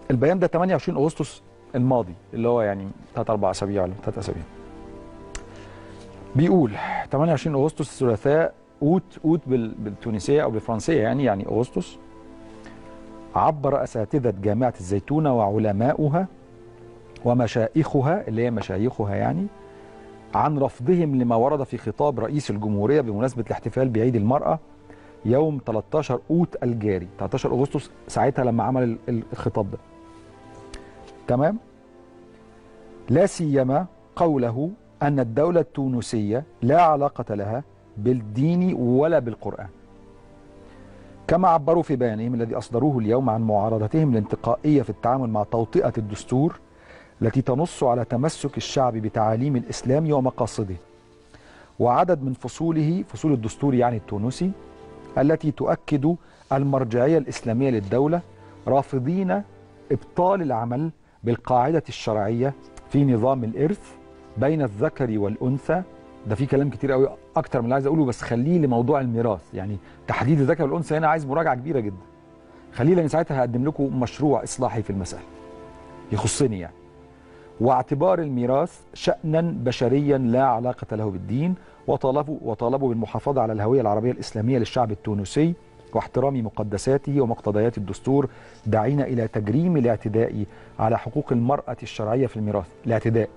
البيان ده 28 اغسطس الماضي اللي هو يعني 3 4 اسابيع ولا 3 اسابيع بيقول 28 اغسطس الثلاثاء اوت اوت بال- بالتونسيه او بالفرنسيه يعني يعني اغسطس عبر اساتذه جامعه الزيتونه وعلماؤها ومشايخها اللي هي مشايخها يعني عن رفضهم لما ورد في خطاب رئيس الجمهوريه بمناسبه الاحتفال بعيد المراه يوم 13 اوت الجاري 13 اغسطس ساعتها لما عمل ال- ال- الخطاب ده تمام لا سيما قوله ان الدوله التونسيه لا علاقه لها بالدين ولا بالقران كما عبروا في بيانهم الذي اصدروه اليوم عن معارضتهم الانتقائيه في التعامل مع توطئه الدستور التي تنص على تمسك الشعب بتعاليم الاسلام ومقاصده وعدد من فصوله فصول الدستور يعني التونسي التي تؤكد المرجعيه الاسلاميه للدوله رافضين ابطال العمل بالقاعده الشرعيه في نظام الارث بين الذكر والانثى ده في كلام كتير قوي اكتر من اللي عايز اقوله بس خليه لموضوع الميراث يعني تحديد الذكر والانثى هنا عايز مراجعه كبيره جدا خليه لان ساعتها هقدم لكم مشروع اصلاحي في المساله يخصني يعني واعتبار الميراث شأنا بشريا لا علاقة له بالدين وطالبوا وطالبوا بالمحافظة على الهوية العربية الإسلامية للشعب التونسي واحترام مقدساته ومقتضيات الدستور داعين إلى تجريم الاعتداء على حقوق المرأة الشرعية في الميراث الاعتداء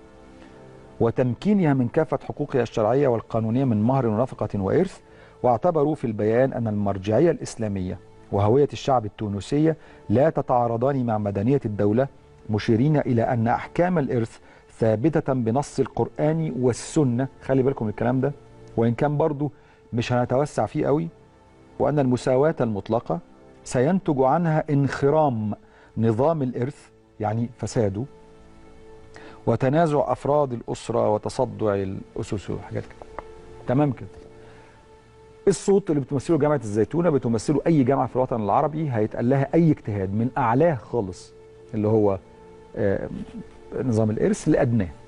وتمكينها من كافة حقوقها الشرعية والقانونية من مهر ونفقة وإرث واعتبروا في البيان أن المرجعية الإسلامية وهوية الشعب التونسية لا تتعارضان مع مدنية الدولة مشيرين إلى أن أحكام الإرث ثابتة بنص القرآن والسنة خلي بالكم من الكلام ده وإن كان برضو مش هنتوسع فيه قوي وأن المساواة المطلقة سينتج عنها انخرام نظام الإرث يعني فساده وتنازع أفراد الأسرة وتصدع الأسس وحاجات كده تمام كده الصوت اللي بتمثله جامعة الزيتونة بتمثله أي جامعة في الوطن العربي هيتقال لها أي اجتهاد من أعلاه خالص اللي هو آه، نظام الإرث لأدناه